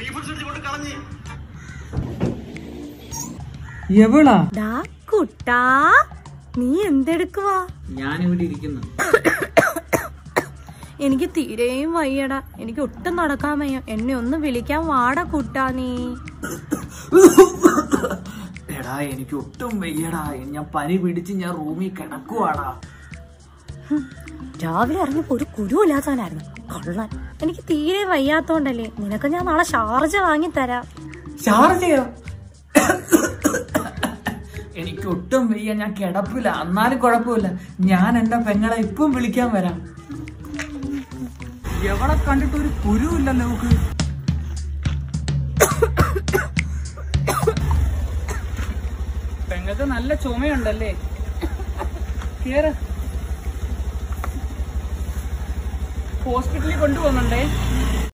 refund sheet കൊണ്ട് കളഞ്ഞ് എവിടാ ഡാ കുട്ടാ നീ എന്തെടുക്കുവാ ഞാനിവിടെ ഇരിക്കുന്നു എനിക്ക് തീരെയും വയ്യടാ എനിക്ക് ഒട്ടും നടക്കാൻ വയ്യ എന്നെ ഒന്ന് വിളിക്കാൻ വാടാ കുട്ടാ നീ എടാ എനിക്ക് ഒട്ടും വയ്യടാ ഞാൻ പനി പിടിച്ച് ഞാൻ റൂമിൽ കിടക്കുവാടാ രാവിലെ ഇറങ്ങിയപ്പോ ഒരു കുരുവില്ലാത്തവനായിരുന്നു കള്ളൻ എനിക്ക് തീരെ വയ്യാത്തോണ്ടല്ലേ നിനക്ക് ഞാൻ നാളെ ഷാർജ വാങ്ങി തരാം ഷാർജയോ എനിക്ക് ഒട്ടും വയ്യ ഞാൻ കിടപ്പില്ല എന്നാലും കുഴപ്പമില്ല ഞാൻ എന്റെ പെങ്ങളെ ഇപ്പം വിളിക്കാൻ വരാം എവിടെ കണ്ടിട്ട് ഒരു കുരുവില്ല നമുക്ക് പെങ്ങൾക്ക് നല്ല ചുമയുണ്ടല്ലേ കേറ് ഹോസ്പിറ്റലിൽ കൊണ്ടുപോകുന്നുണ്ടേ